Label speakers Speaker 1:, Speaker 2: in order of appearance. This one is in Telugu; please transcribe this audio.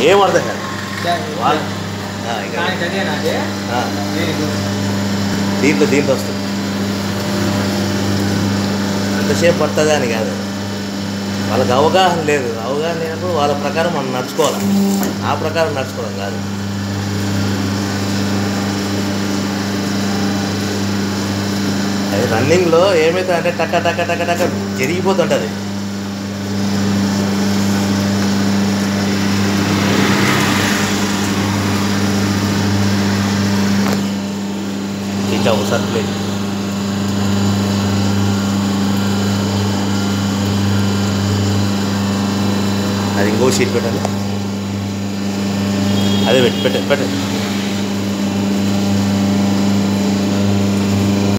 Speaker 1: ఏం అర్థం కాదు వాళ్ళు ఆ, ఇక ఆ, దీంట్లో దీంట్లో వస్తుంది ఎంతసేపు పడుతుందా అని కాదు వాళ్ళకి అవగాహన లేదు అవగాహన లేనప్పుడు వాళ్ళ ప్రకారం మనం నడుచుకోవాలి ఆ ప్రకారం నడుచుకోవడం కాదు అది రన్నింగ్లో ఏమైతే అంటే టక్క టక్క టక్క టక్క జరిగిపోతుంటుంది ఇట్లా ఒకసారి ప్లే అది ఇంకో షీట్ పెట్టండి అదే పెట్టు పెట్టండి పెట్టండి